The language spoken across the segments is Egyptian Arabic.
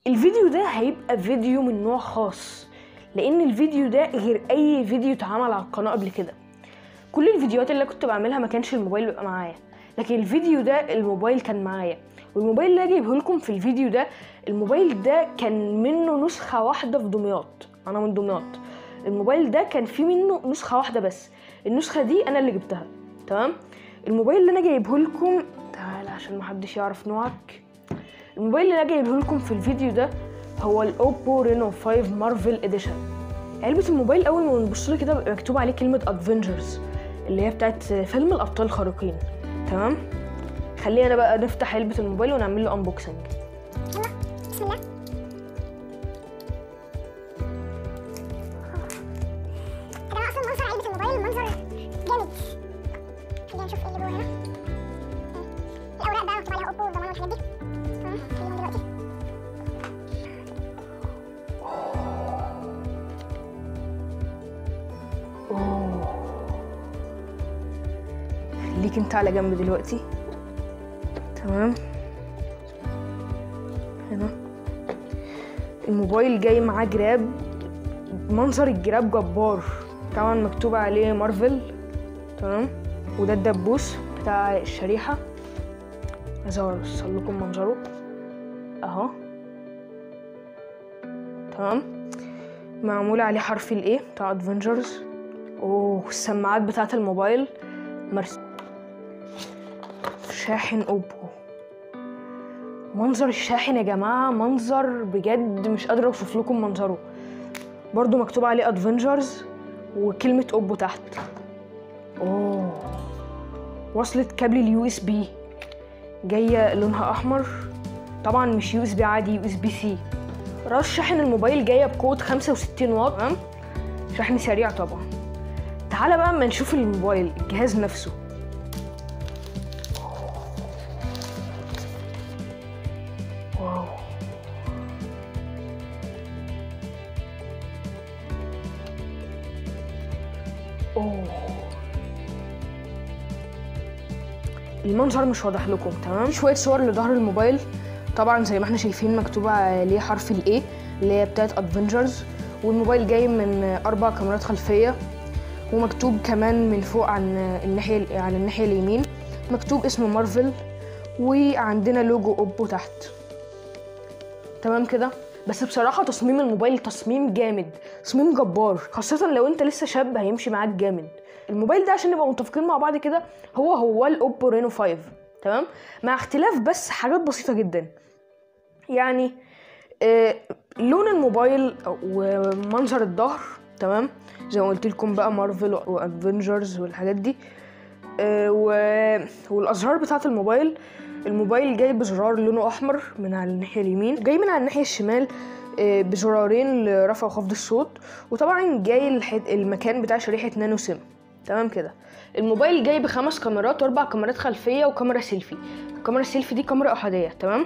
الفيديو ده هيبقى فيديو من نوع خاص لان الفيديو ده غير اي فيديو اتعمل على القناه قبل كده كل الفيديوهات اللي كنت بعملها ما كانش الموبايل بيبقى معايا لكن الفيديو ده الموبايل كان معايا والموبايل اللي جايبه لكم في الفيديو ده الموبايل ده كان منه نسخه واحده في دمياط انا من دمياط الموبايل ده كان فيه منه نسخه واحده بس النسخه دي انا اللي جبتها تمام الموبايل اللي انا جايبه لكم تعال عشان محدش يعرف نوعك الموبايل اللي انا جايبه لكم في الفيديو ده هو الاوبو رينو 5 مارفل اديشن علبة الموبايل اول ما بنبص له كده بيبقى مكتوب عليه كلمة ادفنجرز اللي هي بتاعت فيلم الابطال الخارقين تمام خلينا بقى نفتح علبة الموبايل ونعمل له انبوكسنج يلا بسم الله يا جماعه اصلا منظر علبه الموبايل منظر جامد خلينا نشوف ايه اللي جوه هنا الاوراق بقى مكتوب عليها اوبو والضمان والحاجات دي تمام خليهم دلوقتي اوه خليك انت على جنب دلوقتي تمام هنا الموبايل جاي معاه جراب منظر الجراب جبار طبعا مكتوب عليه مارفل تمام وده الدبوس بتاع الشريحة عايز اوصل لكم منظره اهو تمام معمول عليه حرف الايه بتاع ادفنجرز اوه السماعات بتاعت الموبايل مرس شاحن اوبو منظر الشاحن يا جماعة منظر بجد مش قادرة اوصف لكم منظره برضو مكتوب عليه ادفنجرز وكلمة اوبو تحت اوه وصلة كابل اليو اس بي جاية لونها احمر طبعا مش يو اس بي عادي يو اس بي سي راس شاحن الموبايل جاية بقوة 65 واط تمام شحن سريع طبعا تعالى بقى اما نشوف الموبايل الجهاز نفسه واو اوه المنظر مش واضح لكم تمام شويه صور لظهر الموبايل طبعا زي ما احنا شايفين مكتوب عليه حرف الاي اللي هي بتاعت ادفنجرز والموبايل جاي من اربع كاميرات خلفيه ومكتوب كمان من فوق عن الناحيه على الناحيه اليمين مكتوب اسم مارفل وعندنا لوجو اوبو تحت تمام كده بس بصراحة تصميم الموبايل تصميم جامد تصميم جبار خاصة لو انت لسه شاب هيمشي معاك جامد الموبايل ده عشان نبقى متفقين مع بعض كده هو هو الاوبو رينو 5 تمام مع اختلاف بس حاجات بسيطة جدا يعني آه لون الموبايل ومنظر الظهر تمام زي ما قلت لكم بقى مارفل وادفنجرز والحاجات دي آه و... والازرار بتاعه الموبايل الموبايل جاي بزرار لونه احمر من على الناحيه اليمين جاي من على الناحيه الشمال آه، بزرارين لرفع وخفض الصوت وطبعا جاي الحد... المكان بتاع شريحه نانو سيم تمام كده الموبايل جاي بخمس كاميرات واربع كاميرات خلفيه وكاميرا سيلفي الكاميرا السيلفي دي كاميرا احاديه تمام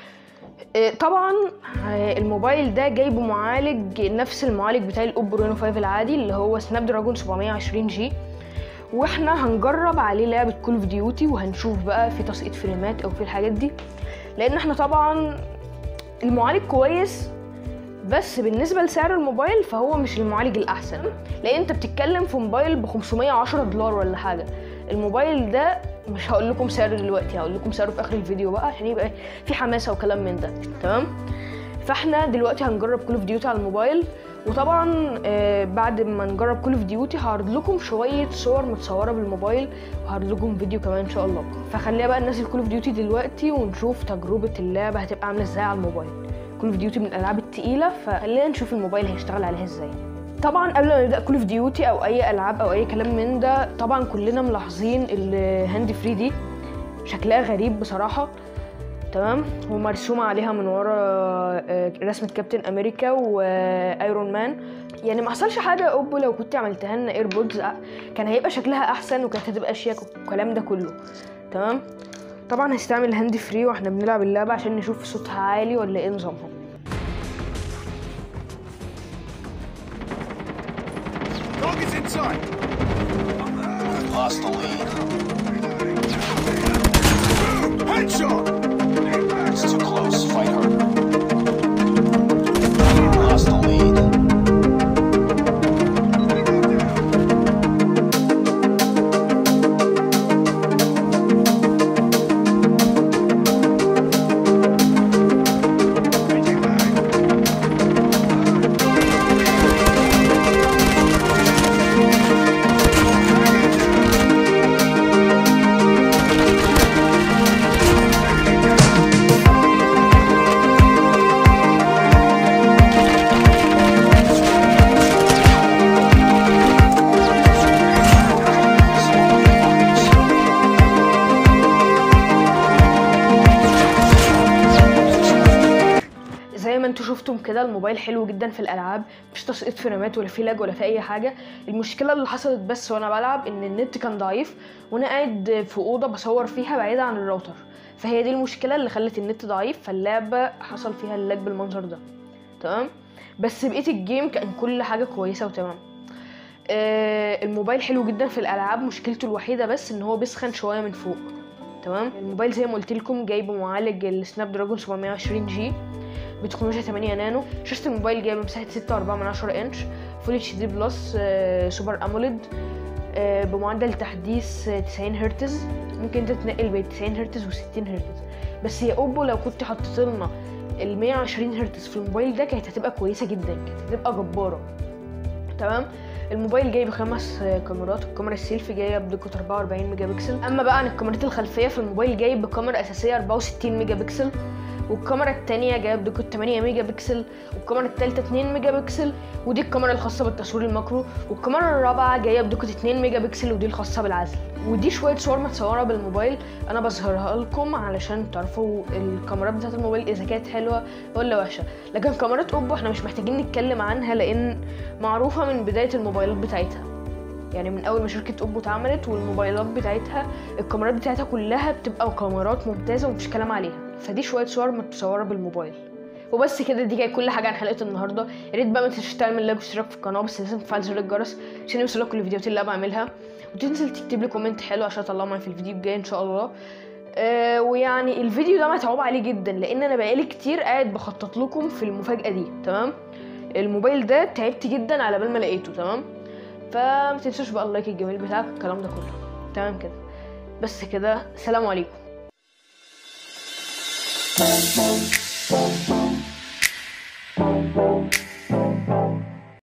آه، طبعا آه، الموبايل ده جاي بمعالج نفس المعالج بتاع الاوبو رينو 5 العادي اللي هو سناب دراجون 720 جي واحنا هنجرب عليه لعبه كول اوف ديوتي وهنشوف بقى في تسقيط فريمات او في الحاجات دي لان احنا طبعا المعالج كويس بس بالنسبه لسعر الموبايل فهو مش المعالج الاحسن لان انت بتتكلم في موبايل ب 510 دولار ولا حاجه الموبايل ده مش هقول لكم سعره دلوقتي هقول لكم سعره في اخر الفيديو بقى عشان يبقى في حماسه وكلام من ده تمام فاحنا دلوقتي هنجرب كول اوف ديوتي على الموبايل وطبعا آه، بعد ما نجرب كول اوف ديوتي هعرض لكم شويه صور متصوره بالموبايل وهعرض لكم فيديو كمان ان شاء الله فخلينا بقى ننزل كول اوف ديوتي دلوقتي ونشوف تجربه اللعبه هتبقى عامله ازاي على الموبايل كول اوف ديوتي من الالعاب التقيله فخلينا نشوف الموبايل هيشتغل عليها ازاي طبعا قبل ما نبدا كول اوف ديوتي او اي العاب او اي كلام من ده طبعا كلنا ملاحظين الهاند فري دي شكلها غريب بصراحه تمام ومرسومة عليها من ورا آه، رسمة كابتن أمريكا وأيرون مان يعني ما حصلش حاجة يا أوبو لو كنت عملتها لنا ايربودز كان هيبقى شكلها أحسن وكانت هتبقى شيك والكلام ده كله تمام طبعا هستعمل هاند فري واحنا بنلعب اللعبة عشان نشوف صوتها عالي ولا ايه نظامها Target's inside. Lost the lead. Headshot. It's too close. Fight harder. شفتم كده الموبايل حلو جدا في الالعاب مش تسقيط فريمات ولا في لاج ولا في اي حاجه المشكله اللي حصلت بس وانا بلعب ان النت كان ضعيف وانا قاعد في اوضه بصور فيها بعيده عن الراوتر فهي دي المشكله اللي خلت النت ضعيف فاللعبه حصل فيها اللاج بالمنظر ده تمام بس بقيه الجيم كان كل حاجه كويسه وتمام آه الموبايل حلو جدا في الالعاب مشكلته الوحيده بس ان هو بيسخن شويه من فوق تمام الموبايل زي ما قلت لكم جايبه معالج السناب دراجون 720 جي بتكنولوجيا 8 نانو شاشة الموبايل جايبة مساحة 6.4 من 10 انش فول اتش دي بلس آه، سوبر اموليد آه، بمعدل تحديث آه، 90 هرتز ممكن انت تنقل بين 90 هرتز و60 هرتز بس يا اوبو لو كنت حطيت لنا ال 120 هرتز في الموبايل ده كانت هتبقى كويسة جدا كانت هتبقى جبارة تمام الموبايل جاي بخمس آه، كاميرات الكاميرا السيلفي جايه بدقه 44 ميجا بكسل اما بقى عن الكاميرات الخلفيه في الموبايل جاي بكاميرا اساسيه 64 ميجا بكسل والكاميرا التانية جايه بدقة 8 ميجا بكسل والكاميرا التالتة 2 ميجا بكسل ودي الكاميرا الخاصة بالتصوير الماكرو والكاميرا الرابعة جاية بدقة 2 ميجا بكسل ودي الخاصة بالعزل ودي شوية صور متصورة بالموبايل انا بظهرها لكم علشان تعرفوا الكاميرات بتاعت الموبايل اذا كانت حلوة ولا وحشة لكن كاميرات اوبو احنا مش محتاجين نتكلم عنها لان معروفة من بداية الموبايلات بتاعتها يعني من اول ما شركه اوبو اتعملت والموبايلات بتاعتها الكاميرات بتاعتها كلها بتبقى كاميرات ممتازه ومفيش كلام عليها فدي شويه صور متصوره بالموبايل وبس كده دي كانت كل حاجه عن حلقه النهارده يا ريت بقى ما تنساش تعمل لايك واشتراك في القناه بس لازم تفعل زر الجرس عشان يوصلك كل الفيديوهات اللي انا بعملها وتنزل تكتب لي كومنت حلو عشان اطلعه معايا في الفيديو الجاي ان شاء الله آه ويعني الفيديو ده متعوب عليه جدا لان انا بقالي كتير قاعد بخطط لكم في المفاجاه دي تمام الموبايل ده تعبت جدا على بال ما لقيته تمام فما تنسوش بقى اللايك الجميل بتاعك الكلام ده كله تمام كده بس كده سلام عليكم